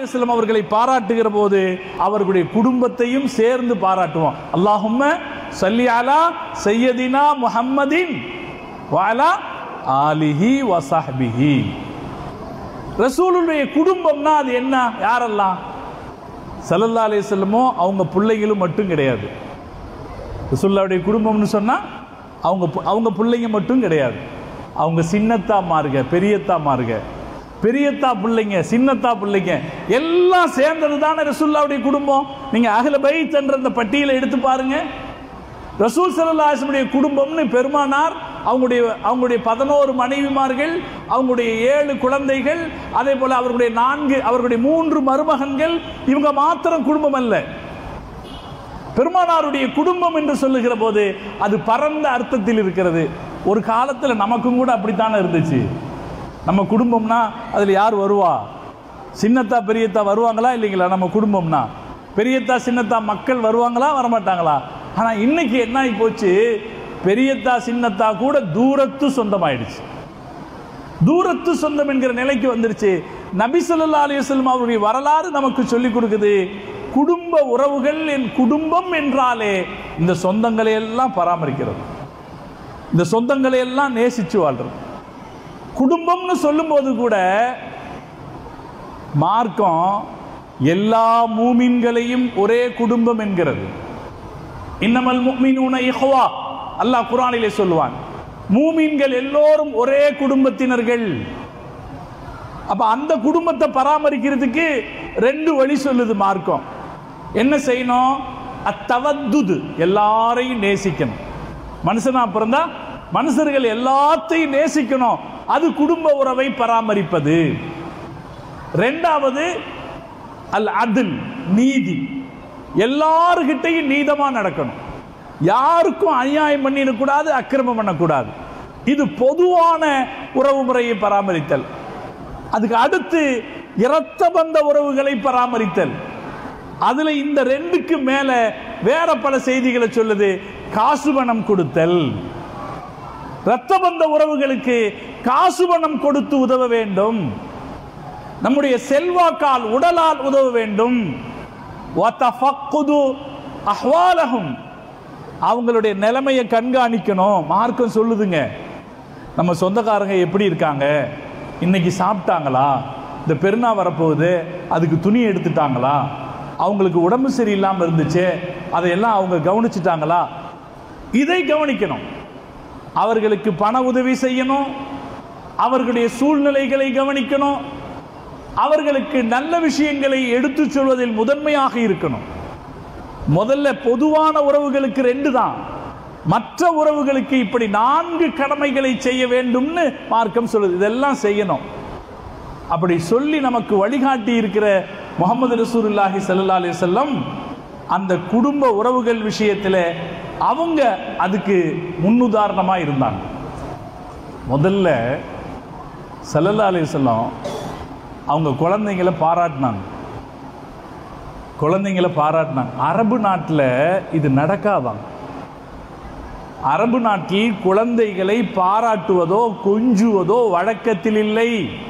அலிஸ்லாம் அவர்களை பாராட்டுகிற போது அவர்களுடைய குடும்பத்தையும் சேர்ந்து பாராட்டுவோம் அல்லாஹும்ம சல்லி அலா சையதினா முஹம்மதின் வாலா ஆலிஹி வசஹ்பிஹி ரசூலுடைய குடும்பம்னா அது என்ன யாரெல்லாம் சல்லல்லா அலிஸ்லமோ அவங்க பிள்ளைகளும் மட்டும் கிடையாது ரசூல்லாவுடைய குடும்பம்னு சொன்னா அவங்க பு- அவங்க பிள்ளைங்க மட்டும் கிடையாது அவங்க சின்னத்தா மாறுக பெரியத்தா மாறுக பெரியத்தா பிள்ளைங்க சின்னத்தா பிள்ளைங்க எல்லாம் சேர்ந்தது தானே ரசூல்லாவுடைய குடும்பம் நீங்க அகல பைத் என்ற அந்த பட்டியலை எடுத்து பாருங்க ரசூல் சல்லாஹுடைய குடும்பம்னு பெருமானார் அவங்களுடைய அவங்களுடைய பதினோரு மனைவிமார்கள் அவங்களுடைய ஏழு குழந்தைகள் அதே போல அவர்களுடைய நான்கு அவர்களுடைய மூன்று மருமகன்கள் இவங்க மாத்திரம் குடும்பம் அல்ல பெருமானாருடைய குடும்பம் என்று சொல்லுகிற போது அது பரந்த அர்த்தத்தில் இருக்கிறது ஒரு காலத்தில் நமக்கும் கூட அப்படித்தானே இருந்துச்சு நம்ம குடும்பம்னா அதில் யார் வருவா சின்னத்தா பெரியத்தா வருவாங்களா இல்லைங்களா நம்ம குடும்பம்னா பெரியத்தா சின்னத்தா மக்கள் வருவாங்களா வரமாட்டாங்களா ஆனால் இன்னைக்கு என்ன ஆகி போச்சு பெரியத்தா சின்னத்தா கூட தூரத்து சொந்தமாயிடுச்சு தூரத்து சொந்தம் என்கிற நிலைக்கு வந்துருச்சு நபி ஸல்லல்லாஹு அலைஹி வஸல்லம் அவருடைய வரலாறு நமக்கு சொல்லிக் கொடுக்குது குடும்ப உறவுகள் என் குடும்பம் என்றாலே இந்த சொந்தங்களை எல்லாம் பராமரிக்கிறது இந்த சொந்தங்களை எல்லாம் நேசிச்சு வாழ்றது குடும்பம்னு சொல்லும்போது கூட மார்க்கம் எல்லா மூமின்களையும் ஒரே குடும்பம் என்கிறது இன்னமல் முஃமினூன இஹ்வா அல்லாஹ் குர்ஆனிலே சொல்லுவான் மூமின்கள் எல்லோரும் ஒரே குடும்பத்தினர்கள் அப்ப அந்த குடும்பத்தை பராமரிக்கிறதுக்கு ரெண்டு வழி சொல்லுது மார்க்கம் என்ன செய்யணும் அத்தவத்துது எல்லாரையும் நேசிக்கணும் மனுஷனா பிறந்தா மனுஷர்கள் எல்லாத்தையும் நேசிக்கணும் அது குடும்ப உறவை பராமரிப்பது ரெண்டாவது அல் அதில் நீதி எல்லாருக்கிட்டையும் நீதமா நடக்கணும் யாருக்கும் அநியாயம் பண்ணிடக்கூடாது அக்கிரமம் பண்ணக்கூடாது இது பொதுவான உறவு முறையை பராமரித்தல் அதுக்கு அடுத்து இரத்த பந்த உறவுகளை பராமரித்தல் அதுல இந்த ரெண்டுக்கு மேல வேற பல செய்திகளை சொல்லுது காசு பணம் கொடுத்தல் இரத்த பந்த உறவுகளுக்கு காசு பணம் கொடுத்து உதவ வேண்டும் நம்முடைய செல்வாக்கால் உடலால் உதவ வேண்டும் வத்தஃபக்குது அஹ்வாலஹும் அவங்களுடைய நிலைமையை கண்காணிக்கணும் மார்க்கம் சொல்லுதுங்க நம்ம சொந்தக்காரங்க எப்படி இருக்காங்க இன்னைக்கு சாப்பிட்டாங்களா இந்த பெருநா வரப்போகுது அதுக்கு துணி எடுத்துட்டாங்களா அவங்களுக்கு உடம்பு சரியில்லாமல் இருந்துச்சு அதையெல்லாம் அவங்க கவனிச்சிட்டாங்களா இதை கவனிக்கணும் அவர்களுக்கு பண உதவி செய்யணும் அவர்களுடைய சூழ்நிலைகளை கவனிக்கணும் அவர்களுக்கு நல்ல விஷயங்களை எடுத்துச் சொல்வதில் முதன்மையாக இருக்கணும் முதல்ல பொதுவான உறவுகளுக்கு ரெண்டு தான் மற்ற உறவுகளுக்கு இப்படி நான்கு கடமைகளை செய்ய வேண்டும்னு மார்க்கம் சொல்லுது இதெல்லாம் செய்யணும் அப்படி சொல்லி நமக்கு வழிகாட்டி இருக்கிற முகமது ரசூலுல்லாஹி ஸல்லல்லாஹு அலைஹி வஸல்லம் அந்த குடும்ப உறவுகள் விஷயத்தில் அவங்க அதுக்கு முன்னுதாரணமா இருந்தாங்க முதல்ல ஸல்லல்லாஹு அலைஹி வஸல்லம் அவங்க குழந்தைங்களை பாராட்டினாங்க குழந்தைங்களை பாராட்டினாங்க அரபு நாட்டில் இது நடக்காதான் அரபு நாட்டில் குழந்தைகளை பாராட்டுவதோ கொஞ்சுவதோ வழக்கத்தில் இல்லை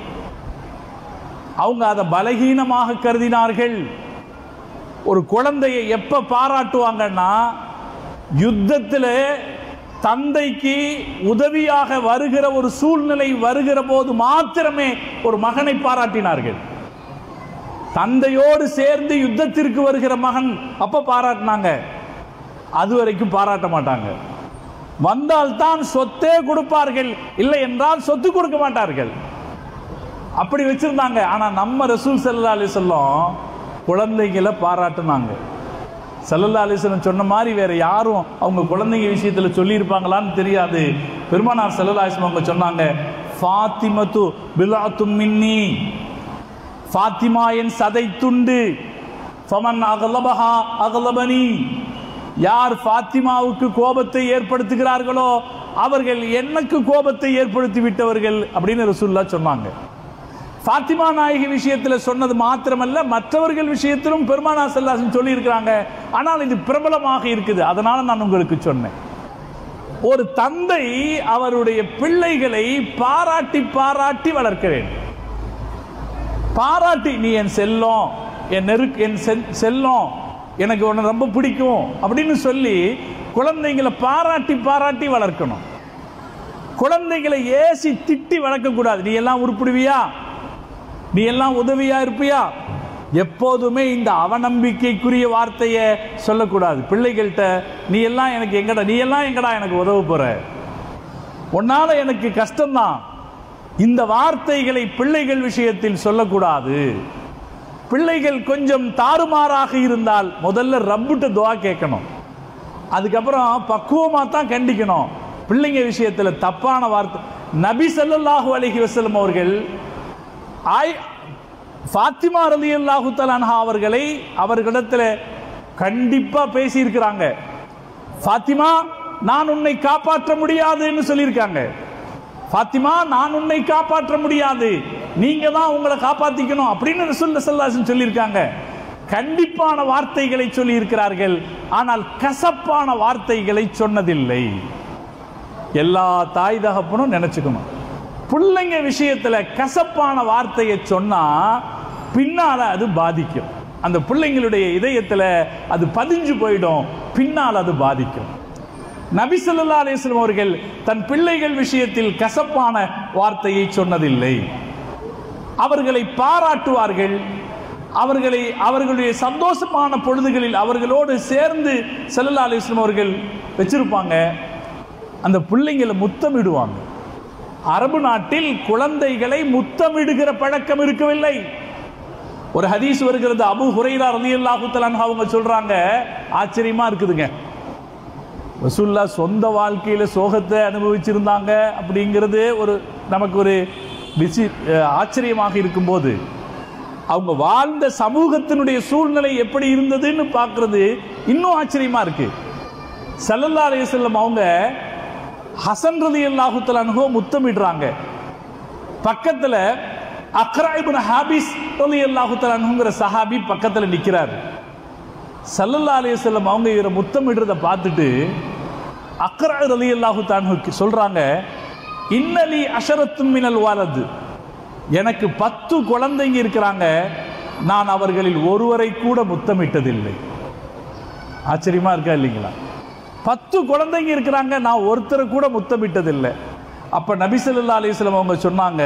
அவங்க அதை பலகீனமாக கருதினார்கள் ஒரு குழந்தையை எப்ப பாராட்டுவாங்கன்னா யுத்தத்தில் தந்தைக்கு உதவியாக வருகிற ஒரு சூழ்நிலை வருகிற போது மாத்திரமே ஒரு மகனை பாராட்டினார்கள் தந்தையோடு சேர்ந்து யுத்தத்திற்கு வருகிற மகன் அப்ப பாராட்டினாங்க அது வரைக்கும் பாராட்ட மாட்டாங்க வந்தால்தான் சொத்தே கொடுப்பார்கள் இல்லை என்றால் சொத்து கொடுக்க மாட்டார்கள் அப்படி வச்சிருந்தாங்க ஆனா நம்ம ரசூல் சல்லா அலிசல்லம் குழந்தைகளை பாராட்டுனாங்க சல்லல்லா அலிஸ்லம் சொன்ன மாதிரி வேற யாரும் அவங்க குழந்தைங்க விஷயத்துல சொல்லியிருப்பாங்களான்னு தெரியாது பெருமானார் சல்லல்லா அலிஸ்லம் அவங்க சொன்னாங்க ஃபாத்திமத்து பிலாத்து மின்னி ஃபாத்திமா என் சதை துண்டு ஃபமன் அகலபஹா அகலபனி யார் ஃபாத்திமாவுக்கு கோபத்தை ஏற்படுத்துகிறார்களோ அவர்கள் எனக்கு கோபத்தை ஏற்படுத்தி விட்டவர்கள் அப்படின்னு ரசூல்லா சொன்னாங்க ஃபாத்திமா நாயகி விஷயத்துல சொன்னது மாத்திரமல்ல மற்றவர்கள் விஷயத்திலும் பெருமானா செல்லாசன் சொல்லி இருக்கிறாங்க ஆனால் இது பிரபலமாக இருக்குது அதனால நான் உங்களுக்கு சொன்னேன் ஒரு தந்தை அவருடைய பிள்ளைகளை பாராட்டி பாராட்டி வளர்க்க வேண்டும் பாராட்டி நீ என் செல்லம் என் நெருக்கு என் செல்- செல்லம் எனக்கு உன்னை ரொம்ப பிடிக்கும் அப்படின்னு சொல்லி குழந்தைங்களை பாராட்டி பாராட்டி வளர்க்கணும் குழந்தைகளை ஏசி திட்டி வளர்க்கக்கூடாது நீ எல்லாம் உருப்பிடுவியா நீ எல்லாம் உதவியா இருப்பியா எப்போதுமே இந்த அவநம்பிக்கைக்குரிய வார்த்தையை சொல்லக்கூடாது பிள்ளைகள்கிட்ட நீ எல்லாம் எனக்கு எங்கடா நீ எல்லாம் எங்கடா எனக்கு உதவ போற உன்னால எனக்கு கஷ்டம்தான் இந்த வார்த்தைகளை பிள்ளைகள் விஷயத்தில் சொல்லக்கூடாது பிள்ளைகள் கொஞ்சம் தாறுமாறாக இருந்தால் முதல்ல ரப்புட்ட துவா கேட்கணும் அதுக்கப்புறம் பக்குவமாக தான் கண்டிக்கணும் பிள்ளைங்க விஷயத்தில் தப்பான வார்த்தை நபி ஸல்லல்லாஹு அலைஹி வஸல்லம் அவர்கள் ஆய் ஃபாத்திமா ரலியல்லாஹு தஆலா அவர்களை அவர்களிடத்தில் கண்டிப்பா பேசியிருக்கிறாங்க ஃபாத்திமா நான் உன்னை காப்பாற்ற முடியாதுன்னு சொல்லியிருக்காங்க ஃபாத்திமா நான் உன்னை காப்பாற்ற முடியாது நீங்க தான் உங்களை காப்பாத்திக்கணும் அப்படின்னு ரசூல் சல்லாசன் சொல்லியிருக்காங்க கண்டிப்பான வார்த்தைகளை சொல்லி இருக்கிறார்கள் ஆனால் கசப்பான வார்த்தைகளை சொன்னதில்லை எல்லா தாய் தகப்பனும் நினைச்சுக்கணும் பிள்ளைங்க விஷயத்துல கசப்பான வார்த்தையை சொன்னா பின்னால அது பாதிக்கும் அந்த பிள்ளைங்களுடைய இதயத்துல அது பதிஞ்சு போயிடும் பின்னால் அது பாதிக்கும் நபி ஸல்லல்லாஹு அலைஹி வஸல்லம் அவர்கள் தன் பிள்ளைகள் விஷயத்தில் கசப்பான வார்த்தையை சொன்னதில்லை அவர்களை பாராட்டுவார்கள் அவர்களை அவர்களுடைய சந்தோஷமான பொழுதுகளில் அவர்களோடு சேர்ந்து ஸல்லல்லாஹு அலைஹி வஸல்லம் அவர்கள் வச்சிருப்பாங்க அந்த பிள்ளைங்களை முத்தமிடுவாங்க அரபு நாட்டில் குழந்தைகளை முத்தமிடுகிற பழக்கம் இருக்கவில்லை ஒரு ஹதீஸ் வருகிறது அபு ஹுரைரா ரலியல்லாஹு தஆலா அவங்க சொல்றாங்க ஆச்சரியமா இருக்குதுங்க ரசூல்லா சொந்த வாழ்க்கையில சோகத்தை அனுபவிச்சிருந்தாங்க அப்படிங்கிறது ஒரு நமக்கு ஒரு விசி அஹ் ஆச்சரியமாக இருக்கும்போது அவங்க வாழ்ந்த சமூகத்தினுடைய சூழ்நிலை எப்படி இருந்ததுன்னு பார்க்கிறது இன்னும் ஆச்சரியமா இருக்கு சல்லல்லா அலையம் அவங்க ஹசன் ரதி அல்லாஹுத்தல் அனுகோ முத்தமிடுறாங்க பக்கத்துல அக்ரா இப்னு ஹாபிஸ் ரலி அல்லாஹுத்தல் அனுங்கிற சஹாபி பக்கத்துல நிக்கிறாரு சல்லல்லா அலையம் அவங்க இவரை முத்தமிடுறத பார்த்துட்டு அக்ரா ரலி அல்லாஹு தானுக்கு சொல்றாங்க இன்னலி அஷரத்தும் மினல் வாலது எனக்கு பத்து குழந்தைங்க இருக்கிறாங்க நான் அவர்களில் ஒருவரை கூட முத்தமிட்டதில்லை ஆச்சரியமா இருக்கா இல்லைங்களா பத்து குழந்தைங்க இருக்கிறாங்க நான் ஒருத்தரை கூட முத்தமிட்டதில்லை அப்ப நபி ஸல்லல்லாஹு அலைஹி வஸல்லம் அவங்க சொன்னாங்க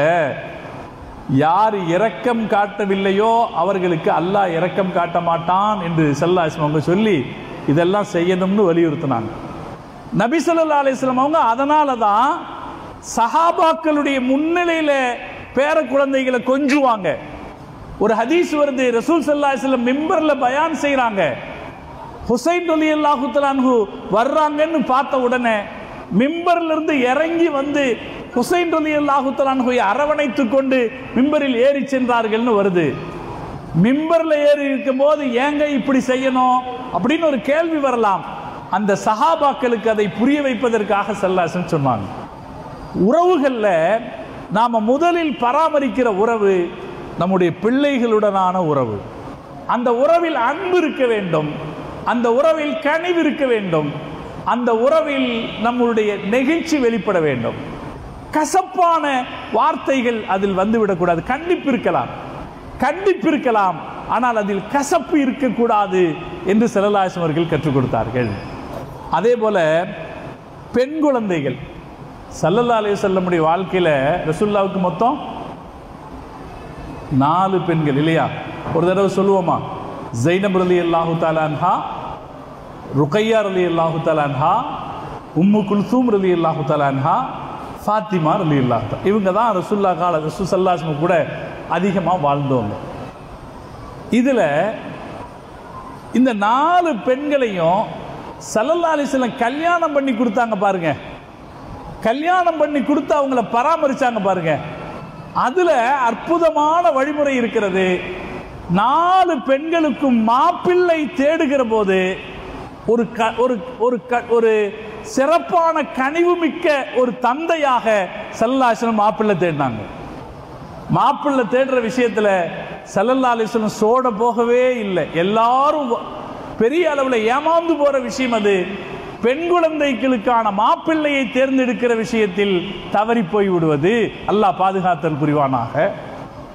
யார் இரக்கம் காட்டவில்லையோ அவர்களுக்கு அல்லாஹ் இரக்கம் காட்ட மாட்டான் என்று ஸல்லல்லாஹு அவங்க சொல்லி இதெல்லாம் செய்யணும்னு வலியுறுத்தினாங்க நபி ஸல்லல்லாஹு அலைஹி வஸல்லம் அவங்க அதனால தான் சஹாபாக்களுடைய முன்னிலையில பேர குழந்தைகளை கொஞ்சுவாங்க ஒரு ஹதீஸ் வருது ரசூல் ஸல்லல்லாஹு அலைஹி வஸல்லம் மிம்பர்ல பயான் செய்றாங்க ஹுசைன் அலி அல்லாஹு வர்றாங்கன்னு பார்த்த உடனே மிம்பர்ல இருந்து இறங்கி வந்து ஹுசைன் அலி அல்லாஹு அரவணைத்து கொண்டு மிம்பரில் ஏறி சென்றார்கள்னு வருது மிம்பர்ல ஏறி இருக்கும்போது ஏங்க இப்படி செய்யணும் அப்படின்னு ஒரு கேள்வி வரலாம் அந்த சஹாபாக்களுக்கு அதை புரிய வைப்பதற்காக சல்லாசன் சொன்னாங்க உறவுகள்ல நாம முதலில் பராமரிக்கிற உறவு நம்முடைய பிள்ளைகளுடனான உறவு அந்த உறவில் அன்பு இருக்க வேண்டும் அந்த உறவில் கனிவு இருக்க வேண்டும் அந்த உறவில் நம்முடைய நெகிழ்ச்சி வெளிப்பட வேண்டும் கசப்பான வார்த்தைகள் அதில் வந்துவிடக்கூடாது கண்டிப்பு இருக்கலாம் கண்டிப்பு இருக்கலாம் ஆனால் அதில் கசப்பு இருக்கக்கூடாது என்று செலலாசம் அவர்கள் கற்றுக் கொடுத்தார்கள் அதே போல பெண் குழந்தைகள் சல்லல்லா அலைஹி செல்லமுடைய வாழ்க்கையில ரசுல்லாவுக்கு மொத்தம் நாலு பெண்கள் இல்லையா ஒரு தடவை சொல்லுவோமா ஜைனப் ரலி அல்லாஹு தாலான்ஹா ருக்கையா ரலி அல்லாஹு தாலான்ஹா உம்மு குல்சூம் ரலி அல்லாஹு தாலான்ஹா ஃபாத்திமா ரலி அல்லாஹு இவங்க தான் ரசுல்லா கால ரசூ சல்லாஸ்மு கூட அதிகமாக வாழ்ந்தவங்க இதுல இந்த நாலு பெண்களையும் சல்லல்லா அலிஸ்லாம் கல்யாணம் பண்ணி கொடுத்தாங்க பாருங்க கல்யாணம் பண்ணி கொடுத்து அவங்கள பராமரிச்சாங்க பாருங்க அதுல அற்புதமான வழிமுறை இருக்கிறது நாலு பெண்களுக்கும் மாப்பிள்ளை தேடுகிற போது ஒரு க ஒரு ஒரு க ஒரு சிறப்பான கனிவு மிக்க ஒரு தந்தையாக சல்லாசனம் மாப்பிள்ளை தேடினாங்க மாப்பிள்ளை தேடுற விஷயத்துல சல்லல்லா அலிஸ்லம் சோட போகவே இல்லை எல்லாரும் பெரிய அளவில் ஏமாந்து போற விஷயம் அது பெண் குழந்தைகளுக்கான மாப்பிள்ளையை தேர்ந்தெடுக்கிற விஷயத்தில் தவறி போய் விடுவது அல்லாஹ் பாதுகாத்தல் புரிவானாக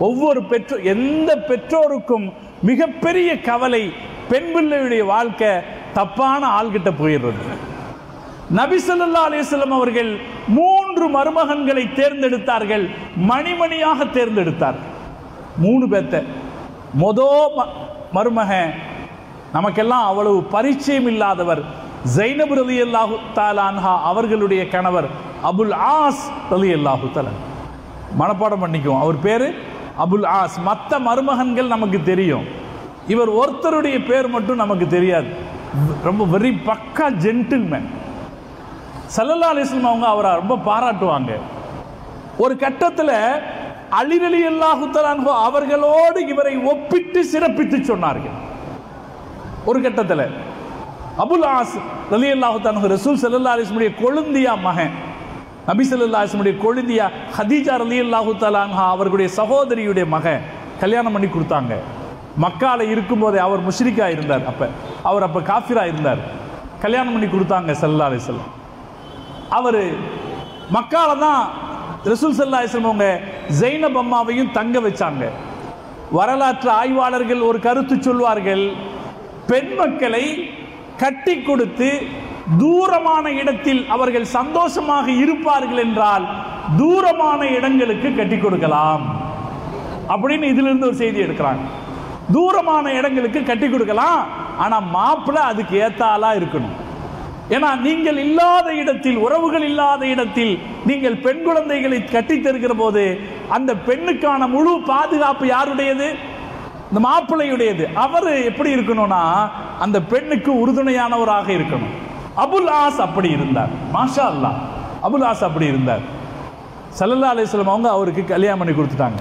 ஒவ்வொரு பெற்றோ எந்த பெற்றோருக்கும் மிகப்பெரிய கவலை பெண் பிள்ளையுடைய வாழ்க்கை தப்பான ஆள்கிட்ட போயிடுறது நபி ஸல்லல்லாஹு அலைஹி வஸல்லம் அவர்கள் மூன்று மருமகன்களை தேர்ந்தெடுத்தார்கள் மணிமணியாக தேர்ந்தெடுத்தார்கள் மூணு பேர்த்த மொதோ ம- மருமகன் நமக்கெல்லாம் அவ்வளவு பரிச்சயம் இல்லாதவர் ஜைனப் ரலியல்லாஹு தஆலா அன்ஹா அவர்களுடைய கணவர் அபுல் ஆஸ் ரலியல்லாஹு தஆலா மனப்பாடம் பண்ணிக்குவோம் அவர் பேரு அபுல் ஆஸ் மற்ற மருமகன்கள் நமக்கு தெரியும் இவர் ஒருத்தருடைய பேர் மட்டும் நமக்கு தெரியாது ரொம்ப வெரி பக்கா ஜென்டில்மேன் சல்லல்லா அலிஸ்லம் அவங்க அவரை ரொம்ப பாராட்டுவாங்க ஒரு கட்டத்தில் அலிரலி அல்லாஹுத்தலான்ஹோ அவர்களோடு இவரை ஒப்பிட்டு சிறப்பித்து சொன்னார்கள் ஒரு கட்டத்தில் அபுல் ஆஸ் ரலி அல்லாஹு ரசூல் சல்லா அலிஸ்முடைய கொழுந்தியா மகன் நபி சல்லா அலிஸ்முடைய கொழுந்தியா ஹதீஜா ரலி அல்லாஹு தலான்ஹா அவர்களுடைய சகோதரியுடைய மகன் கல்யாணம் பண்ணி கொடுத்தாங்க மக்கால இருக்கும்போதே அவர் முஷ்ரிக்கா இருந்தார் அப்ப அவர் அப்ப காஃபிரா இருந்தார் கல்யாணம் பண்ணி கொடுத்தாங்க சல்லா அலிஸ்லாம் அவர் மக்கால தான் ரசூல் சல்லா அலிஸ்லாம் அவங்க ஜெய்னப் அம்மாவையும் தங்க வச்சாங்க வரலாற்று ஆய்வாளர்கள் ஒரு கருத்து சொல்வார்கள் பெண் மக்களை கட்டி கொடுத்து தூரமான இடத்தில் அவர்கள் சந்தோஷமாக இருப்பார்கள் என்றால் தூரமான இடங்களுக்கு கட்டி கொடுக்கலாம் அப்படின்னு இதுல இருந்து ஒரு செய்தி எடுக்கிறாங்க தூரமான இடங்களுக்கு கட்டி கொடுக்கலாம் ஆனா மாப்பிள்ளை அதுக்கு ஏத்தாளா இருக்கணும் ஏன்னா நீங்கள் இல்லாத இடத்தில் உறவுகள் இல்லாத இடத்தில் நீங்கள் பெண் குழந்தைகளை கட்டித் தருகிற போது அந்த பெண்ணுக்கான முழு பாதுகாப்பு யாருடையது இந்த மாப்பிள்ளையுடையது அவர் எப்படி இருக்கணும்னா அந்த பெண்ணுக்கு உறுதுணையானவராக இருக்கணும் அபுல் ஆஸ் அப்படி இருந்தார் மாஷா அல்லாஹ் அபுல் ஆஸ் அப்படி இருந்தார் சல்லல்லா அலிஸ்லாம் அவங்க அவருக்கு கல்யாணம் பண்ணி கொடுத்துட்டாங்க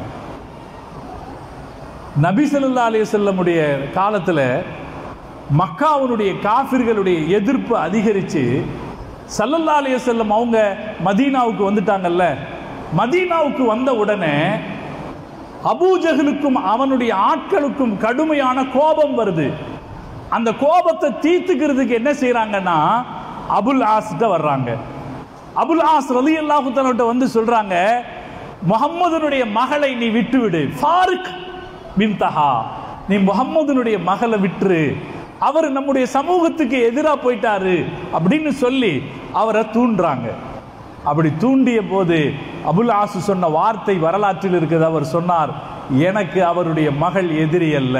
நபி ஸல்லல்லாஹு அலைஹி வஸல்லமுடைய காலத்தில் மக்காவுடைய காஃபிர்களுடைய எதிர்ப்பு அதிகரித்து சல்லல்லா அலைஹி வஸல்லம் அவங்க மதீனாவுக்கு வந்துட்டாங்கல்ல மதீனாவுக்கு வந்த உடனே அபூஜஹலுக்கும் அவனுடைய ஆட்களுக்கும் கடுமையான கோபம் வருது அந்த கோபத்தை தீர்த்துக்கிறதுக்கு என்ன செய்றாங்கன்னா அபுல் ஆஸ்கிட்ட வர்றாங்க அபுல் ஆஸ் ரலி அல்லாஹுத்தன்கிட்ட வந்து சொல்றாங்க முகம்மதுனுடைய மகளை நீ விட்டுவிடு ஃபாருக் பின் தஹா நீ முகம்மதுனுடைய மகளை விட்டுரு அவர் நம்முடைய சமூகத்துக்கு எதிராக போயிட்டாரு அப்படின்னு சொல்லி அவரை தூண்டுறாங்க அப்படி தூண்டிய போது அபுல் ஆசு சொன்ன வார்த்தை வரலாற்றில் இருக்குது அவர் சொன்னார் எனக்கு அவருடைய மகள் எதிரி அல்ல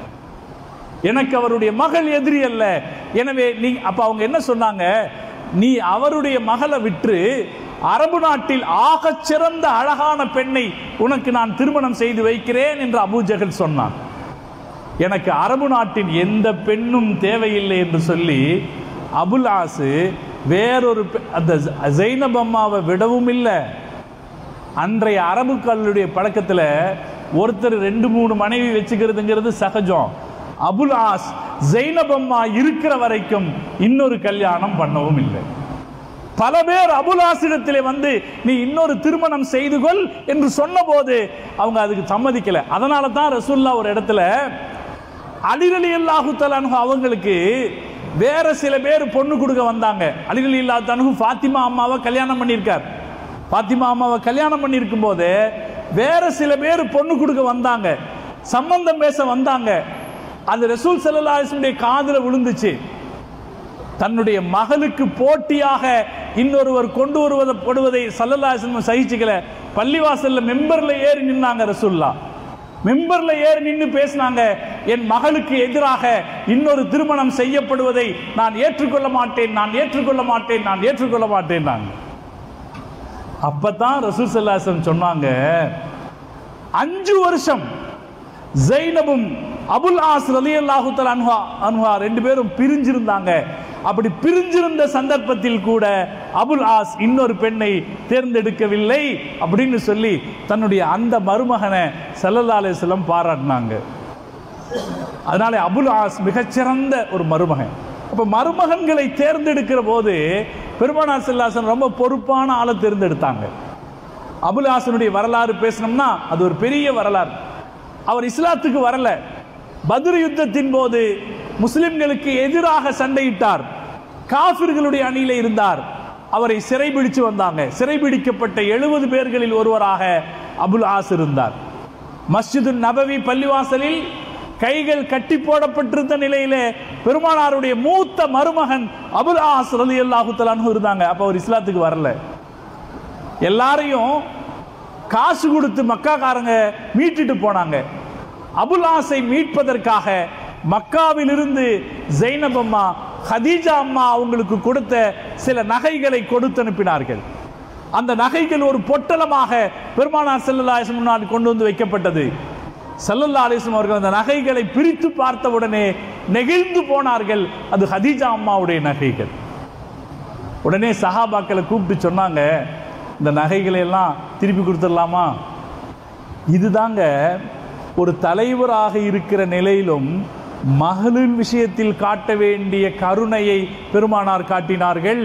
எனக்கு அவருடைய மகள் எதிரி அல்ல எனவே நீ அப்ப அவங்க என்ன சொன்னாங்க நீ அவருடைய மகளை விற்று அரபு நாட்டில் ஆகச் சிறந்த அழகான பெண்ணை உனக்கு நான் திருமணம் செய்து வைக்கிறேன் என்று அபூஜகல் சொன்னான் எனக்கு அரபு நாட்டின் எந்த பெண்ணும் தேவையில்லை என்று சொல்லி அபுல் ஆசு வேறொரு பெ- அந்த ஜெய்னப் அம்மாவை விடவும் இல்லை அன்றைய அரபுக்களுடைய பழக்கத்தில் ஒருத்தர் ரெண்டு மூணு மனைவி வச்சுக்கிறதுங்கிறது சகஜம் அபுல் ஆஸ் ஜெய்னப் அம்மா இருக்கிற வரைக்கும் இன்னொரு கல்யாணம் பண்ணவும் இல்லை பல பேர் அபுலாசிடத்திலே வந்து நீ இன்னொரு திருமணம் செய்து கொள் என்று சொன்னபோது அவங்க அதுக்கு சம்மதிக்கல அதனால தான் ரசூல்லா ஒரு இடத்துல அலிரலி அல்லாஹு தலானு அவங்களுக்கு வேற சில பேர் பொண்ணு கொடுக்க வந்தாங்க அலிரலி அல்லா தனு ஃபாத்திமா அம்மாவை கல்யாணம் பண்ணியிருக்கார் ஃபாத்திமா அம்மாவை கல்யாணம் பண்ணியிருக்கும் போது வேற சில பேர் பொண்ணு கொடுக்க வந்தாங்க சம்பந்தம் பேச வந்தாங்க அது ரசூல் சல்லா அலிஸ்முடைய காதுல விழுந்துச்சு தன்னுடைய மகளுக்கு போட்டியாக இன்னொருவர் கொண்டு வருவதை படுவதை சல்லல்லாஹு சகிச்சுக்கல பள்ளிவாசல்ல மெம்பர்ல ஏறி நின்னாங்க ரசூல்லா மெம்பர்ல ஏறி நின்னு பேசினாங்க என் மகளுக்கு எதிராக இன்னொரு திருமணம் செய்யப்படுவதை நான் ஏற்றுக்கொள்ள மாட்டேன் நான் ஏற்றுக்கொள்ள மாட்டேன் நான் ஏற்றுக்கொள்ள மாட்டேன் அப்பதான் ரசூல் சல்லாஹம் சொன்னாங்க அஞ்சு வருஷம் ஜெய்னபும் அபுல் ஆஸ் ரலியல்லாஹு தஆலா அன்ஹா அன்ஹா ரெண்டு பேரும் பிரிஞ்சிருந்தாங்க அப்படி பிரிஞ்சிருந்த சந்தர்ப்பத்தில் கூட அபுல் ஆஸ் இன்னொரு பெண்ணை தேர்ந்தெடுக்கவில்லை அப்படின்னு சொல்லி தன்னுடைய அந்த மருமகனை ஸல்லல்லாஹு அலைஹி வஸல்லம் பாராட்டினாங்க அதனால அபுல் ஆஸ் மிகச்சிறந்த ஒரு மருமகன் அப்ப மருமகன்களை தேர்ந்தெடுக்கிற போது பெருமானார் செல்லாசன் ரொம்ப பொறுப்பான ஆளை தேர்ந்தெடுத்தாங்க அபுல் ஹாசனுடைய வரலாறு பேசணும்னா அது ஒரு பெரிய வரலாறு அவர் இஸ்லாத்துக்கு வரல பத்ர் யுத்தத்தின் போது முஸ்லிம்களுக்கு எதிராக சண்டையிட்டார் காஃபிர்களுடைய அணியில இருந்தார் அவரை சிறைபிடிச்சு வந்தாங்க சிறைபிடிக்கப்பட்ட எழுபது பேர்களில் ஒருவராக அபுல் ஆஸ் இருந்தார் மஸ்ஜிது நபவி பள்ளிவாசலில் கைகள் கட்டி போடப்பட்டிருந்த நிலையிலே பெருமானாருடைய மூத்த மருமகன் அபுல் ஆஸ் ரலி அல்லாஹு இருந்தாங்க அப்ப அவர் இஸ்லாத்துக்கு வரல எல்லாரையும் காசு கொடுத்து மக்காக்காரங்க மீட்டுட்டு போனாங்க அபுல் ஆசை மீட்பதற்காக மக்காவிலிருந்து ஜெய்னப் அம்மா ஹதீஜா அம்மா அவங்களுக்கு கொடுத்த சில நகைகளை கொடுத்து அனுப்பினார்கள் அந்த நகைகள் ஒரு பொட்டலமாக பெருமானார் செல்லல்லா முன்னால் கொண்டு வந்து வைக்கப்பட்டது செல்லல்லா அலிஸ்லம் அவர்கள் அந்த நகைகளை பிரித்து பார்த்த உடனே நெகிழ்ந்து போனார்கள் அது ஹதீஜா அம்மாவுடைய நகைகள் உடனே சஹாபாக்களை கூப்பிட்டு சொன்னாங்க இந்த நகைகளை எல்லாம் திருப்பி கொடுத்துடலாமா இதுதாங்க ஒரு தலைவராக இருக்கிற நிலையிலும் மகளின் விஷயத்தில் காட்ட வேண்டிய கருணையை பெருமானார் காட்டினார்கள்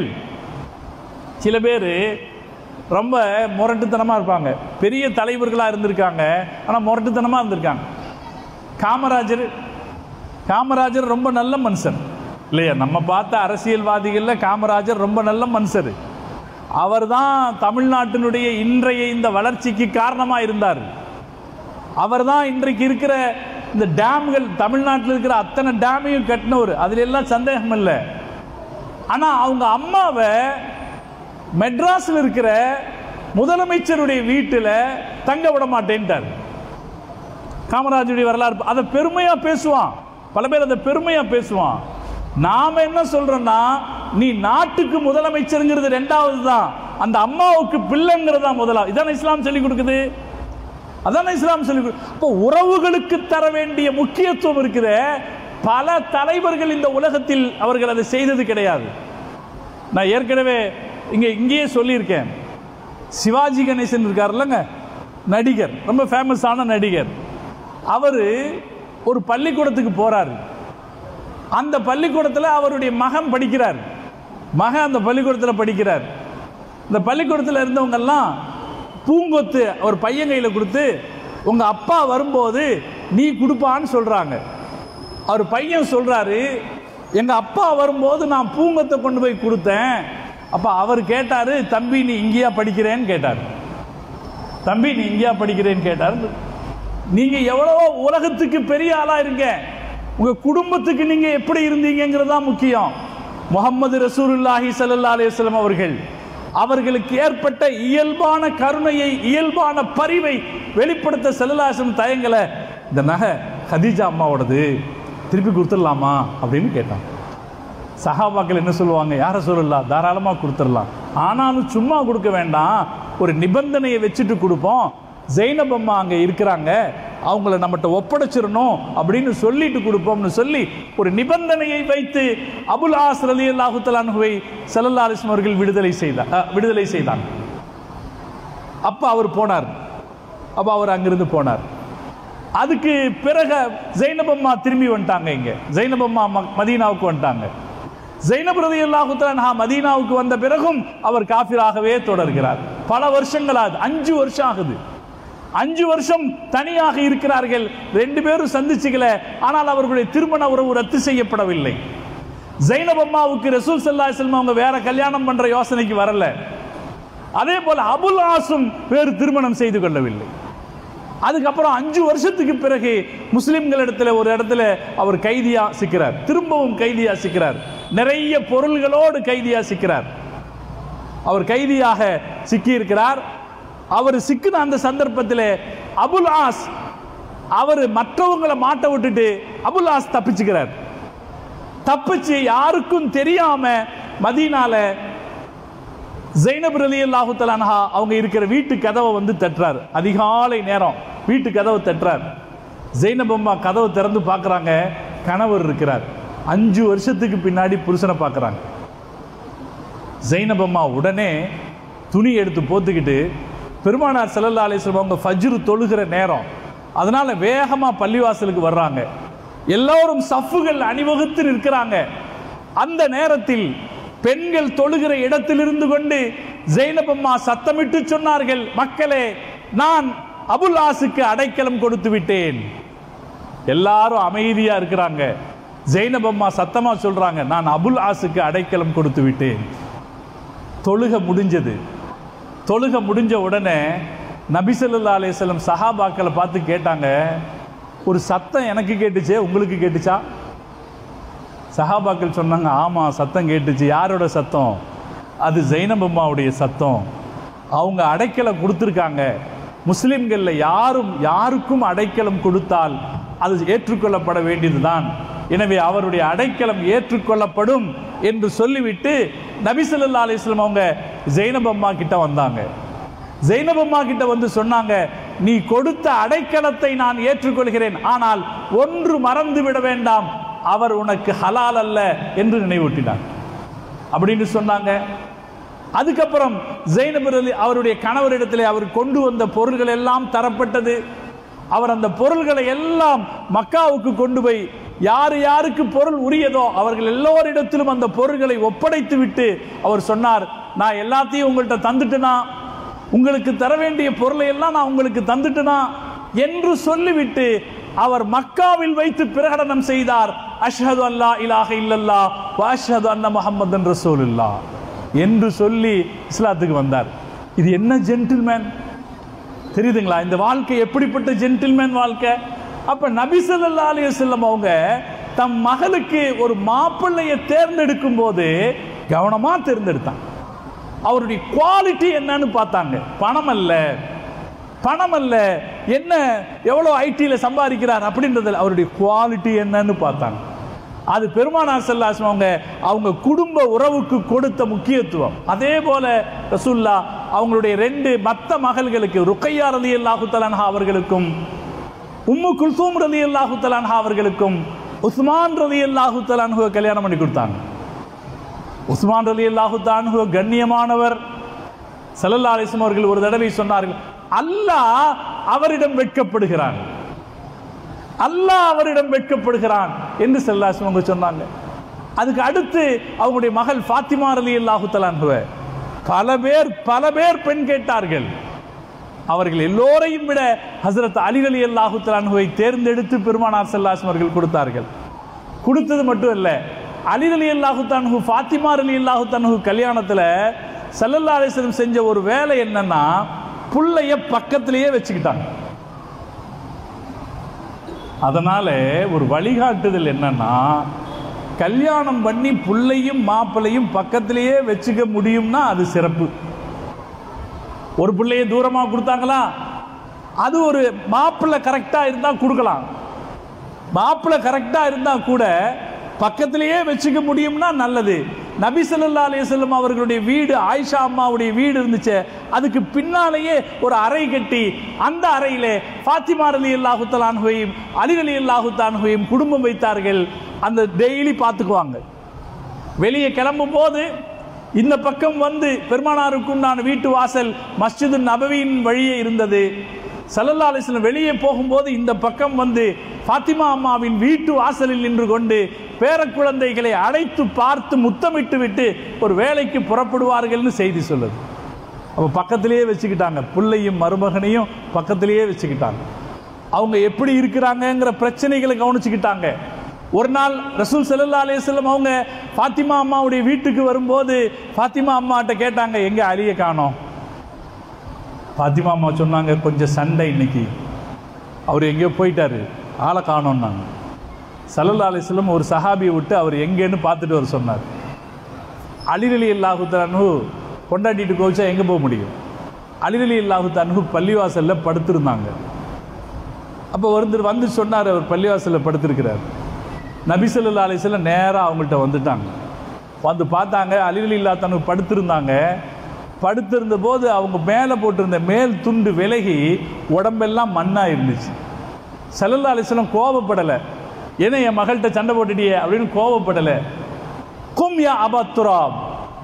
சில பேர் ரொம்ப முரட்டுத்தனமாக இருப்பாங்க பெரிய தலைவர்களாக இருந்திருக்காங்க ஆனால் முரட்டுத்தனமாக இருந்திருக்காங்க காமராஜர் காமராஜர் ரொம்ப நல்ல மனுஷன் இல்லையா நம்ம பார்த்த அரசியல்வாதிகளில் காமராஜர் ரொம்ப நல்ல மனுஷர் அவர் தான் தமிழ்நாட்டினுடைய இன்றைய இந்த வளர்ச்சிக்கு காரணமாக இருந்தார் அவர் தான் இன்றைக்கு இருக்கிற இந்த டேம்கள் தமிழ்நாட்டில் இருக்கிற அத்தனை டேமையும் கட்டினவர் அதுல எல்லாம் சந்தேகம் இல்லை ஆனால் அவங்க அம்மாவை மெட்ராஸில் இருக்கிற முதலமைச்சருடைய வீட்டில் தங்க விட மாட்டேன்ட்டார் காமராஜருடைய வரலாறு அதை பெருமையா பேசுவான் பல பேர் அதை பெருமையா பேசுவான் நாம என்ன சொல்றோம்னா நீ நாட்டுக்கு முதலமைச்சருங்கிறது ரெண்டாவது தான் அந்த அம்மாவுக்கு பிள்ளைங்கிறது தான் முதலாவது இதான இஸ்லாம் சொல்லி கொடுக்குது அதான இஸ்லாம் சொல்லி கொடு- அப்போ உறவுகளுக்கு தர வேண்டிய முக்கியத்துவம் இருக்கிற பல தலைவர்கள் இந்த உலகத்தில் அவர்கள் அதை செய்தது கிடையாது நான் ஏற்கனவே இங்கே இங்கேயே சொல்லியிருக்கேன் சிவாஜி கணேசன் இருக்கார்லங்க நடிகர் ரொம்ப ஃபேமஸான நடிகர் அவர் ஒரு பள்ளிக்கூடத்துக்கு போறாரு அந்த பள்ளிக்கூடத்தில் அவருடைய மகன் படிக்கிறார் மகன் அந்த பள்ளிக்கூடத்தில் படிக்கிறார் இந்த பள்ளிக்கூடத்தில் இருந்தவங்கெல்லாம் பூங்கொத்து ஒரு பையன் கையில் கொடுத்து உங்கள் அப்பா வரும்போது நீ கொடுப்பான்னு சொல்கிறாங்க அவர் பையன் சொல்கிறாரு எங்கள் அப்பா வரும்போது நான் பூங்கொத்தை கொண்டு போய் கொடுத்தேன் அப்போ அவர் கேட்டார் தம்பி நீ இங்கேயா படிக்கிறேன்னு கேட்டார் தம்பி நீ இங்கேயா படிக்கிறேன்னு கேட்டார் நீங்க எவ்வளவோ உலகத்துக்கு பெரிய ஆளா இருங்க உங்க குடும்பத்துக்கு நீங்க எப்படி இருந்தீங்கிறது தான் முக்கியம் முகமது ரசூலுல்லாஹி ஸல்லல்லாஹு அலைஹி வஸல்லம் அவர்கள் அவர்களுக்கு ஏற்பட்ட இயல்பான கருணையை இயல்பான பரிவை வெளிப்படுத்த செல்லலாசம் தயங்கல இந்த நகை ஹதீஜா அம்மாவோடது திருப்பி கொடுத்துடலாமா அப்படின்னு கேட்டான் சஹாபாக்கள் என்ன சொல்லுவாங்க யார சொல்லலாம் தாராளமாக கொடுத்துடலாம் ஆனாலும் சும்மா கொடுக்க வேண்டாம் ஒரு நிபந்தனையை வச்சுட்டு கொடுப்போம் ஜெய்னப் அம்மா அங்கே இருக்கிறாங்க அவங்கள நம்மகிட்ட ஒப்படைச்சிடணும் அப்படின்னு சொல்லிட்டு கொடுப்போம்னு சொல்லி ஒரு நிபந்தனையை வைத்து அபுல் ஆஸ் ரலி அல்லாஹுத்தலானுவை சல்லல்லா அலிஸ்லம் அவர்கள் விடுதலை செய்தார் அஹ், விடுதலை செய்தாங்க அப்போ அவர் போனார் அப்போ அவர் அங்கிருந்து போனார் அதுக்கு பிறகு ஜைனப் அம்மா திரும்பி வந்துட்டாங்க இங்க ஜைனப் அம்மா ம- மதீனாவுக்கு வந்துட்டாங்க ஜைனப் ரதி அல்லாஹுத்தலா மதீனாவுக்கு வந்த பிறகும் அவர் காஃபிராகவே தொடர்கிறார் பல வருஷங்கள் ஆகுது அஞ்சு வருஷம் ஆகுது அஞ்சு வருஷம் தனியாக இருக்கிறார்கள் ரெண்டு பேரும் சந்திச்சுக்கல ஆனால் அவர்களுடைய திருமண உறவு ரத்து செய்யப்படவில்லை ஜைனப் அம்மாவுக்கு ரசூல் சல்லா அவங்க வேற கல்யாணம் பண்ற யோசனைக்கு வரல அதே போல அபுல் ஆசும் வேறு திருமணம் செய்து கொள்ளவில்லை அதுக்கப்புறம் அஞ்சு வருஷத்துக்கு பிறகு முஸ்லிம்களிடத்துல ஒரு இடத்துல அவர் கைதியா சிக்கிறார் திரும்பவும் கைதியா சிக்கிறார் நிறைய பொருள்களோடு கைதியா சிக்கிறார் அவர் கைதியாக சிக்கியிருக்கிறார் அவர் சிக்கின அந்த சந்தர்ப்பத்தில் அபுல் ஆஸ் அவர் மற்றவங்களை மாட்ட விட்டுட்டு அபுல் ஆஸ் தப்பிச்சுக்கிறார் தப்பிச்சு யாருக்கும் தெரியாம மதீனால ஜைனப் அலி அல்லாஹு தலான்ஹா அவங்க இருக்கிற வீட்டு கதவை வந்து தட்டுறார் அதிகாலை நேரம் வீட்டு கதவை தட்டுறார் ஜைனப் அம்மா கதவை திறந்து பார்க்குறாங்க கணவர் இருக்கிறார் அஞ்சு வருஷத்துக்கு பின்னாடி புருஷனை பார்க்குறாங்க ஜைனப் அம்மா உடனே துணி எடுத்து போத்துக்கிட்டு பெருமானார் ஸல்லல்லாஹு அலைஹி வஸல்லம் அவங்க ஃபஜ்ரு தொழுகிற நேரம் அதனால வேகமா பள்ளிவாசலுக்கு வர்றாங்க எல்லோரும் சஃப்புகள் அணிவகுத்து நிற்கிறாங்க அந்த நேரத்தில் பெண்கள் தொழுகிற இடத்திலிருந்து கொண்டு ஜெய்னப் அம்மா சத்தமிட்டு சொன்னார்கள் மக்களே நான் அபுல் ஆசுக்கு அடைக்கலம் கொடுத்து விட்டேன் எல்லாரும் அமைதியா இருக்கிறாங்க ஜெய்னப் அம்மா சத்தமா சொல்றாங்க நான் அபுல் ஆசுக்கு அடைக்கலம் கொடுத்து விட்டேன் தொழுக முடிஞ்சது தொழுக முடிஞ்ச உடனே நபிசல்லா அலையம் சஹாபாக்களை பார்த்து கேட்டாங்க ஒரு சத்தம் எனக்கு கேட்டுச்சே உங்களுக்கு கேட்டுச்சா சஹாபாக்கள் சொன்னாங்க ஆமாம் சத்தம் கேட்டுச்சு யாரோட சத்தம் அது ஜைனப் அம்மாவுடைய சத்தம் அவங்க அடைக்கலம் கொடுத்துருக்காங்க முஸ்லிம்களில் யாரும் யாருக்கும் அடைக்கலம் கொடுத்தால் அது ஏற்றுக்கொள்ளப்பட வேண்டியதுதான் எனவே அவருடைய அடைக்கலம் ஏற்றுக்கொள்ளப்படும் என்று சொல்லிவிட்டு நபிசல்லா அலிஸ்லாம் அவங்க ஜெய்னப் அம்மா கிட்ட வந்தாங்க ஜெய்னப் அம்மா கிட்ட வந்து சொன்னாங்க நீ கொடுத்த அடைக்கலத்தை நான் ஏற்றுக்கொள்கிறேன் ஆனால் ஒன்று மறந்து விட வேண்டாம் அவர் உனக்கு ஹலால் அல்ல என்று நினைவூட்டினார் அப்படின்னு சொன்னாங்க அதுக்கப்புறம் ஜெயினப் அலி அவருடைய கணவரிடத்தில் அவர் கொண்டு வந்த பொருள்கள் எல்லாம் தரப்பட்டது அவர் அந்த பொருள்களை எல்லாம் மக்காவுக்கு கொண்டு போய் யார் யாருக்கு பொருள் உரியதோ அவர்கள் எல்லோரிடத்திலும் அந்த பொருள்களை ஒப்படைத்து விட்டு அவர் சொன்னார் நான் எல்லாத்தையும் உங்கள்கிட்ட தந்துட்டேனா உங்களுக்கு தர வேண்டிய பொருளை எல்லாம் நான் உங்களுக்கு தந்துட்டேனா என்று சொல்லிவிட்டு அவர் மக்காவில் வைத்து பிரகடனம் செய்தார் அஷ்ஹது அல்லா இலாஹ இல்லல்லா வ அஷ்ஹது அன்ன முஹம்மதன் ரசூலுல்லா என்று சொல்லி இஸ்லாத்துக்கு வந்தார் இது என்ன ஜென்டில்மேன் தெரியுதுங்களா இந்த வாழ்க்கை எப்படிப்பட்ட ஜென்டில்மேன் வாழ்க்கை அப்ப நபி ஸல்லல்லாஹு அலைஹி வஸல்லம் அவங்க தம் மகளுக்கு ஒரு மாப்பிள்ளையை தேர்ந்தெடுக்கும் போது கவனமா தேர்ந்தெடுத்தான் அவருடைய குவாலிட்டி என்னன்னு பார்த்தாங்க பணம் அல்ல பணம் அல்ல என்ன எவ்வளோ ஐடியில் சம்பாதிக்கிறார் அப்படின்றது அவருடைய குவாலிட்டி என்னன்னு பார்த்தாங்க அது பெருமானார் செல்லாசம் அவங்க அவங்க குடும்ப உறவுக்கு கொடுத்த முக்கியத்துவம் அதே போல ரசூல்லா அவங்களுடைய ரெண்டு மத்த மகள்களுக்கு ருக்கையா ரலி அல்லாஹு தலான்ஹா அவர்களுக்கும் உம்மு குல்சூம் ரலி அல்லாஹு தலான்ஹா அவர்களுக்கும் உஸ்மான் ரலி அல்லாஹு தலான்ஹுவை கல்யாணம் பண்ணி கொடுத்தாங்க உஸ்மான் ரலி அல்லாஹு தான்ஹு கண்ணியமானவர் சல்லல்லா அலிஸ்லாம் அவர்கள் ஒரு தடவை சொன்னார்கள் அல்லாஹ் அவரிடம் வெட்கப்படுகிறான் அல்லாஹ் அவரிடம் வெட்கப்படுகிறான் என்று செல்லாசம் அவங்க சொன்னாங்க அதுக்கு அடுத்து அவங்களுடைய மகள் ஃபாத்திமா ரலி அல்லாஹு தலான்ஹுவ பல பேர் பல பேர் பெண் கேட்டார்கள் அவர்கள் எல்லோரையும் விட ஹசரத் அலி அலி அல்லாஹு தலான்ஹுவை தேர்ந்தெடுத்து பெருமானார் செல்லாசம் அவர்கள் கொடுத்தார்கள் கொடுத்தது மட்டும் இல்ல அலி அலி அல்லாஹு தன்ஹு ஃபாத்திமா அலி அல்லாஹு தன்ஹு கல்யாணத்தில் சல்லல்லா அலிஸ்லம் செஞ்ச ஒரு வேலை என்னன்னா புள்ளைய பக்கத்திலேயே வச்சுக்கிட்டாங்க அதனால ஒரு வழிகாட்டுதல் என்னன்னா கல்யாணம் பண்ணி புள்ளையும் மாப்பிள்ளையும் பக்கத்திலேயே வச்சுக்க முடியும்னா அது சிறப்பு ஒரு பிள்ளைய தூரமா கொடுத்தாங்களா அது ஒரு மாப்பிள்ளை கரெக்டா இருந்தா கொடுக்கலாம் மாப்பிள்ளை கரெக்டா இருந்தா கூட பக்கத்திலேயே வச்சுக்க முடியும்னா நல்லது நபி ஸல்லல்லாஹு அலைஹி வஸல்லம் அவர்களுடைய வீடு ஆயிஷா அம்மாவுடைய வீடு இருந்துச்சு அதுக்கு பின்னாலேயே ஒரு அறை கட்டி அந்த அறையிலே ஃபாத்திமா அலி அல்லாஹு தலான்ஹுவையும் அலி அலி அல்லாஹு தான்ஹுவையும் குடும்பம் வைத்தார்கள் அந்த டெய்லி பார்த்துக்குவாங்க வெளியே கிளம்பும் போது இந்த பக்கம் வந்து பெருமானாருக்கும் நான் வீட்டு வாசல் மஸ்ஜிது நபவியின் வழியே இருந்தது சல்லல்லா அலிஸ்லம் வெளியே போகும்போது இந்த பக்கம் வந்து ஃபாத்திமா அம்மாவின் வீட்டு வாசலில் நின்று கொண்டு பேரக்குழந்தைகளை அழைத்து பார்த்து முத்தமிட்டு விட்டு ஒரு வேலைக்கு புறப்படுவார்கள்னு செய்தி சொல்லுது அப்போ பக்கத்திலேயே வச்சுக்கிட்டாங்க பிள்ளையும் மருமகனையும் பக்கத்திலேயே வச்சுக்கிட்டாங்க அவங்க எப்படி இருக்கிறாங்கங்கிற பிரச்சனைகளை கவனிச்சுக்கிட்டாங்க ஒரு நாள் ரசூல் சல்லா அலிஸ்லம் அவங்க ஃபாத்திமா அம்மாவுடைய வீட்டுக்கு வரும்போது ஃபாத்திமா அம்மாட்ட கேட்டாங்க எங்க அலியை காணோம் ஃபாத்திமா அம்மா சொன்னாங்க கொஞ்சம் சண்டை இன்னைக்கு அவர் எங்கேயோ போயிட்டாரு ஆளை காணோம்னாங்க சல்லல்லா அலிஸ்லம் ஒரு சஹாபியை விட்டு அவர் எங்கேன்னு பார்த்துட்டு வர சொன்னார் அலிரலி அல்லாஹு தனு கொண்டாடிட்டு கோச்சா எங்கே போக முடியும் அலிரலி அல்லாஹு தனு பள்ளிவாசலில் படுத்திருந்தாங்க அப்போ வந்து வந்து சொன்னார் அவர் பள்ளிவாசலில் படுத்திருக்கிறார் நபி ஸல்லல்லாஹு அலைஹி வஸல்லம் நேராக அவங்கள்ட்ட வந்துட்டாங்க வந்து பார்த்தாங்க அலிரலி இல்லா தனு படுத்திருந்தாங்க படுத்திருந்த போது அவங்க மேலே போட்டிருந்த மேல் துண்டு விலகி உடம்பெல்லாம் மண்ணாக இருந்துச்சு சல்லல்லா அலிஸ்லாம் கோபப்படலை ஏன்னா என் மகள்கிட்ட சண்டை போட்டுட்டியே அப்படின்னு கோபப்படலை கும் யா அபத்துராப்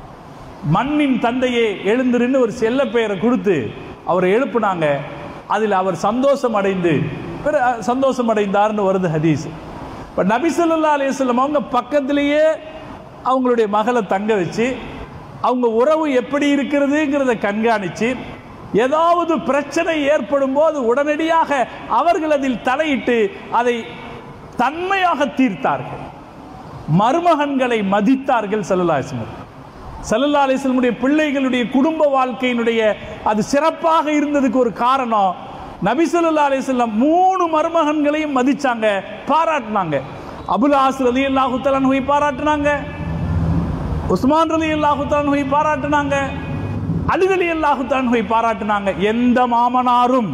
மண்ணின் தந்தையே எழுந்திருன்னு ஒரு செல்ல பெயரை கொடுத்து அவரை எழுப்புனாங்க அதில் அவர் சந்தோஷம் அடைந்து பிற சந்தோஷம் அடைந்தார்னு வருது ஹதீஸ் இப்போ நபி ஸல்லல்லாஹு அலைஹி வஸல்லம் அவங்க பக்கத்திலேயே அவங்களுடைய மகளை தங்க வச்சு அவங்க உறவு எப்படி இருக்கிறதுங்கிறத கண்காணித்து ஏதாவது பிரச்சனை ஏற்படும் போது உடனடியாக அவர்கள் அதில் தலையிட்டு அதை தன்மையாக தீர்த்தார்கள் மருமகன்களை மதித்தார்கள் சல்லல்லாஹு சல்லல்லா அலிஸ்லமுடைய பிள்ளைகளுடைய குடும்ப வாழ்க்கையினுடைய அது சிறப்பாக இருந்ததுக்கு ஒரு காரணம் நபி ஸல்லல்லாஹு அலைஹி வஸல்லம் மூணு மருமகன்களையும் மதிச்சாங்க பாராட்டினாங்க அபுல் ஆஸ் ரலி அல்லாஹு தலான்ஹுவை பாராட்டினாங்க உஸ்மான் ரலி அல்லாஹு தலான்ஹுவை பாராட்டினாங்க அலி ரலி அல்லாஹு தலான்ஹுவை பாராட்டினாங்க எந்த மாமனாரும்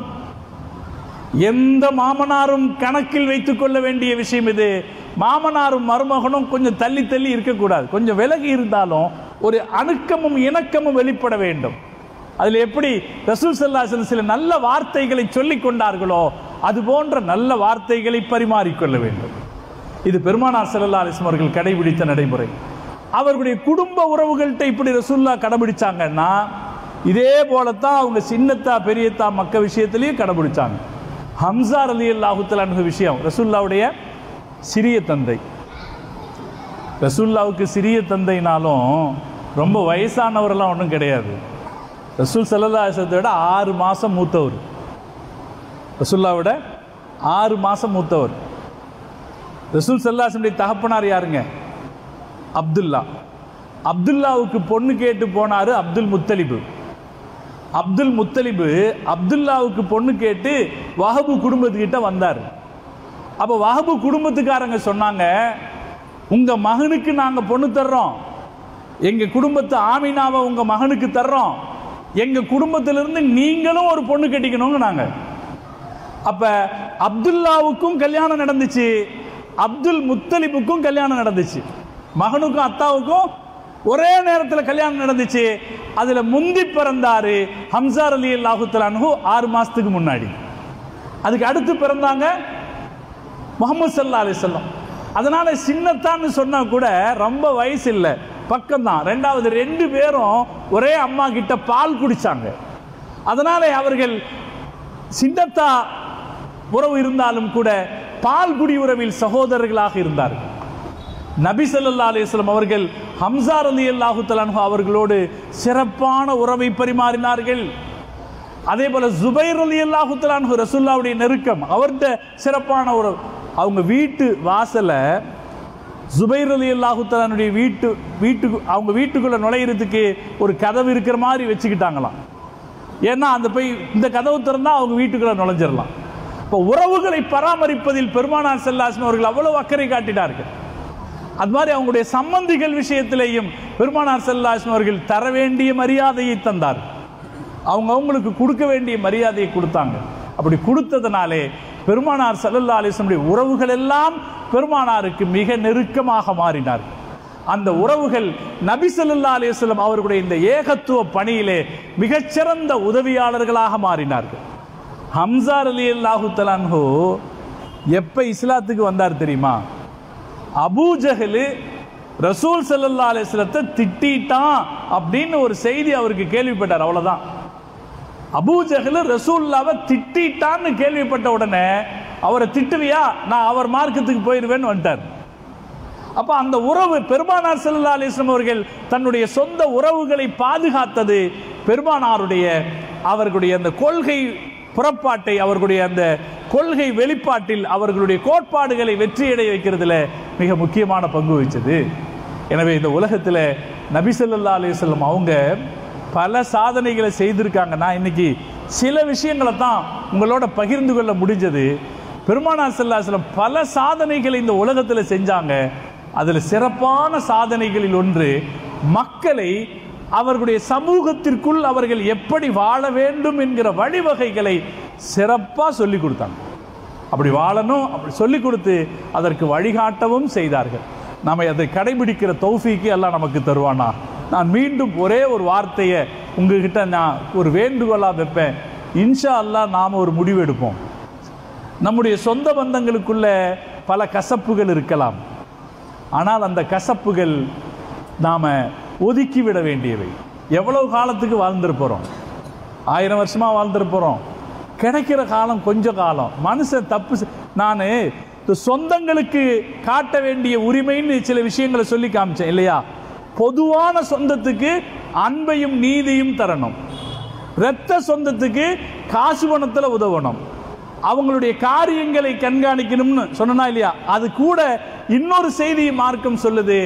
எந்த மாமனாரும் கணக்கில் வைத்துக் கொள்ள வேண்டிய விஷயம் இது மாமனாரும் மருமகனும் கொஞ்சம் தள்ளி தள்ளி இருக்கக்கூடாது கொஞ்சம் விலகி இருந்தாலும் ஒரு அணுக்கமும் இணக்கமும் வெளிப்பட வேண்டும் அதில் எப்படி ரசூல் சல்லாசன் சில நல்ல வார்த்தைகளை சொல்லிக் கொண்டார்களோ அது போன்ற நல்ல வார்த்தைகளை பரிமாறிக்கொள்ள வேண்டும் இது பெருமானார் ஸல்லல்லாஹு அலைஹி வஸல்லம் அவர்கள் கடைபிடித்த நடைமுறை அவர்களுடைய குடும்ப உறவுகள்கிட்ட இப்படி ரசூல்லா கடைபிடிச்சாங்கன்னா இதே போலத்தான் அவங்க சின்னத்தா பெரியத்தா மக்க விஷயத்திலையும் கடைபிடிச்சாங்க ஹம்சா அலி அல்லாஹுத்தலான விஷயம் ரசூல்லாவுடைய சிறிய தந்தை ரசூல்லாவுக்கு சிறிய தந்தைனாலும் ரொம்ப வயசானவரெல்லாம் ஒன்றும் கிடையாது ரசூல் சல்லல்லாசத்தை விட ஆறு மாதம் மூத்தவர் ரசூல்லாவோட ஆறு மாதம் மூத்தவர் ரசூல் சல்லாசனுடைய தகப்பனார் யாருங்க அப்துல்லா அப்துல்லாவுக்கு பொண்ணு கேட்டு போனாரு அப்துல் முத்தலிபு அப்துல் முத்தலிபு அப்துல்லாவுக்கு பொண்ணு கேட்டு வஹபு குடும்பத்துக்கிட்ட வந்தார் அப்போ வஹபு குடும்பத்துக்காரங்க சொன்னாங்க உங்க மகனுக்கு நாங்க பொண்ணு தர்றோம் எங்க குடும்பத்து ஆமினாவை உங்க மகனுக்கு தர்றோம் எங்க குடும்பத்திலிருந்து நீங்களும் ஒரு பொண்ணு கட்டிக்கணுங்க நாங்க அப்ப அப்துல்லாவுக்கும் கல்யாணம் நடந்துச்சு அப்துல் முத்தலிபுக்கும் கல்யாணம் நடந்துச்சு மகனுக்கும் அத்தாவுக்கும் ஒரே நேரத்தில் கல்யாணம் நடந்துச்சு அதுல முந்தி பிறந்தாரு ஹம்சார் அலி அல்லாஹுத்தலானு ஆறு மாசத்துக்கு முன்னாடி அதுக்கு அடுத்து பிறந்தாங்க முகமது சல்லா அலிசல்லம் அதனால சின்னத்தான்னு சொன்னா கூட ரொம்ப வயசு இல்லை பக்கம்தான் ரெண்டாவது ரெண்டு பேரும் ஒரே அம்மா கிட்ட பால் குடிச்சாங்க அதனால அவர்கள் சின்னத்தா உறவு இருந்தாலும் கூட பால் குடி உறவில் சகோதரர்களாக இருந்தார்கள் நபி ஸல்லல்லாஹு அலைஹி வஸல்லம் அவர்கள் ஹம்சா ரலியல்லாஹு தஆலா அவர்களோடு சிறப்பான உறவை பரிமாறினார்கள் அதே போல ஜுபைர் ரலியல்லாஹு தஆலா ரசூலுல்லாவுடைய நெருக்கம் அவர்கிட்ட சிறப்பான உறவு அவங்க வீட்டு வாசல ஜுபைர் ரலியல்லாஹு தஆலாவுடைய வீட்டு வீட்டுக்கு அவங்க வீட்டுக்குள்ள நுழையிறதுக்கு ஒரு கதவு இருக்கிற மாதிரி வச்சுக்கிட்டாங்களாம் ஏன்னா அந்த போய் இந்த கதவு திறந்தா அவங்க வீட்டுக்குள்ள நுழைஞ்சிடலாம் இப்போ உறவுகளை பராமரிப்பதில் பெருமானார் செல்லாசன் அவர்கள் அவ்வளவு அக்கறை காட்டினார்கள் அது மாதிரி அவங்களுடைய சம்பந்திகள் விஷயத்திலேயும் பெருமானார் செல்லாசன் அவர்கள் தர வேண்டிய மரியாதையை தந்தார் அவங்க அவங்களுக்கு கொடுக்க வேண்டிய மரியாதையை கொடுத்தாங்க அப்படி கொடுத்ததுனாலே பெருமானார் சல்லல்லா அலிஸ்லமுடைய உறவுகள் எல்லாம் பெருமானாருக்கு மிக நெருக்கமாக மாறினார் அந்த உறவுகள் நபி ஸல்லல்லாஹு அலைஹி வஸல்லம் அவர்களுடைய இந்த ஏகத்துவ பணியிலே மிகச்சிறந்த உதவியாளர்களாக மாறினார்கள் ஹம்சா ரலியல்லாஹு தலான்ஹு எப்ப இஸ்லாத்துக்கு வந்தார் தெரியுமா அபூஜஹலு ரசூல் ஸல்லல்லாஹு அலைஹி வஸல்லத்தை திட்டிட்டான் அப்படின்னு ஒரு செய்தி அவருக்கு கேள்விப்பட்டார் அவ்வளவுதான் அபூஜஹலு ரசூல்லாவை திட்டிட்டான்னு கேள்விப்பட்ட உடனே அவரை திட்டுவியா நான் அவர் மார்க்கத்துக்கு போயிருவேன்னு வந்துட்டார் அப்ப அந்த உறவு பெருமானார் ஸல்லல்லாஹு அலைஹி வஸல்லம் அவர்கள் தன்னுடைய சொந்த உறவுகளை பாதுகாத்தது பெருமானாருடைய அவர்களுடைய அந்த கொள்கை புறப்பாட்டை அவர்களுடைய அந்த கொள்கை வெளிப்பாட்டில் அவர்களுடைய கோட்பாடுகளை வெற்றியடைய வைக்கிறதுல மிக முக்கியமான பங்கு வகிச்சது எனவே இந்த உலகத்தில் நபி ஸல்லல்லாஹு அலைஹி வஸல்லம் அவங்க பல சாதனைகளை செய்திருக்காங்க நான் இன்னைக்கு சில விஷயங்களை தான் உங்களோட பகிர்ந்து கொள்ள முடிஞ்சது பெருமானார் செல்லாசலம் பல சாதனைகளை இந்த உலகத்தில் செஞ்சாங்க அதில் சிறப்பான சாதனைகளில் ஒன்று மக்களை அவர்களுடைய சமூகத்திற்குள் அவர்கள் எப்படி வாழ வேண்டும் என்கிற வழிவகைகளை சிறப்பாக சொல்லி கொடுத்தாங்க அப்படி வாழணும் அப்படி சொல்லி கொடுத்து அதற்கு வழிகாட்டவும் செய்தார்கள் நம்ம அதை கடைபிடிக்கிற தௌஃபீக்கு எல்லாம் நமக்கு தருவானா நான் மீண்டும் ஒரே ஒரு வார்த்தையை உங்ககிட்ட நான் ஒரு வேண்டுகோளாக வைப்பேன் இன்ஷா அல்லாஹ் நாம் ஒரு முடிவு எடுப்போம் நம்முடைய சொந்த பந்தங்களுக்குள்ள பல கசப்புகள் இருக்கலாம் ஆனால் அந்த கசப்புகள் நாம் ஒதுக்கிவிட வேண்டியவை எவ்வளவு காலத்துக்கு வாழ்ந்திருப்போம் ஆயிரம் வருஷமா வாழ்ந்திருப்போம் கிடைக்கிற காலம் கொஞ்ச காலம் மனுஷன் தப்பு செ- நான் இந்த சொந்தங்களுக்கு காட்ட வேண்டிய உரிமைன்னு சில விஷயங்களை சொல்லி காமிச்சேன் இல்லையா பொதுவான சொந்தத்துக்கு அன்பையும் நீதியும் தரணும் இரத்த சொந்தத்துக்கு காசு பணத்தில் உதவணும் அவங்களுடைய காரியங்களை கண்காணிக்கணும்னு சொன்னா இல்லையா அது கூட இன்னொரு செய்தியை மார்க்கம் சொல்லுது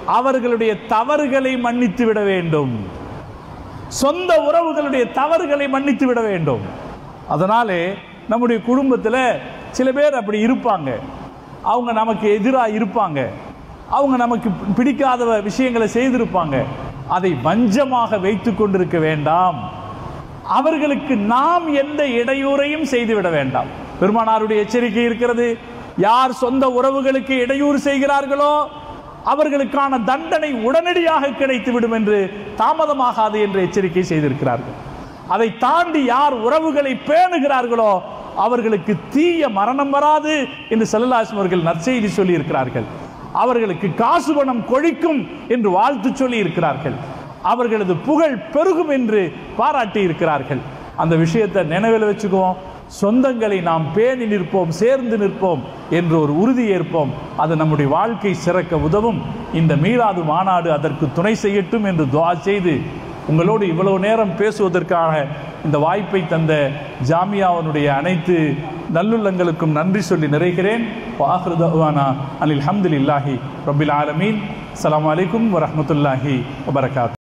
அவர்களுடைய தவறுகளை மன்னித்து விட வேண்டும் சொந்த உறவுகளுடைய தவறுகளை மன்னித்து விட வேண்டும் அதனாலே நம்முடைய குடும்பத்தில் சில பேர் அப்படி இருப்பாங்க அவங்க நமக்கு எதிராக இருப்பாங்க அவங்க நமக்கு பிடிக்காத விஷயங்களை செய்திருப்பாங்க அதை வஞ்சமாக வைத்து கொண்டிருக்க வேண்டாம் அவர்களுக்கு நாம் எந்த இடையூறையும் செய்துவிட வேண்டாம் பெருமானாருடைய எச்சரிக்கை இருக்கிறது யார் சொந்த உறவுகளுக்கு இடையூறு செய்கிறார்களோ அவர்களுக்கான தண்டனை உடனடியாக கிடைத்துவிடும் என்று தாமதமாகாது என்று எச்சரிக்கை செய்திருக்கிறார்கள் அதை தாண்டி யார் உறவுகளை பேணுகிறார்களோ அவர்களுக்கு தீய மரணம் வராது என்று செல்லலாசம் அவர்கள் நற்செய்தி சொல்லி இருக்கிறார்கள் அவர்களுக்கு காசு பணம் கொழிக்கும் என்று வாழ்த்து சொல்லி இருக்கிறார்கள் அவர்களது புகழ் பெருகும் என்று பாராட்டி இருக்கிறார்கள் அந்த விஷயத்தை நினைவில் வச்சுக்குவோம் சொந்தங்களை நாம் பேணி நிற்போம் சேர்ந்து நிற்போம் என்று ஒரு உறுதி ஏற்போம் அது நம்முடைய வாழ்க்கை சிறக்க உதவும் இந்த மீளாது மாநாடு அதற்கு துணை செய்யட்டும் என்று துவா செய்து உங்களோடு இவ்வளவு நேரம் பேசுவதற்காக இந்த வாய்ப்பை தந்த ஜாமியாவனுடைய அனைத்து நல்லுள்ளங்களுக்கும் நன்றி சொல்லி நிறைகிறேன் வாஹ்ருதவானா அனில் ஹம்துலில்லாஹி ரபில் ஆலமீன் அஸ்ஸலாமு அலைக்கும் வரஹ்மத்துல்லாஹி வபரகாத்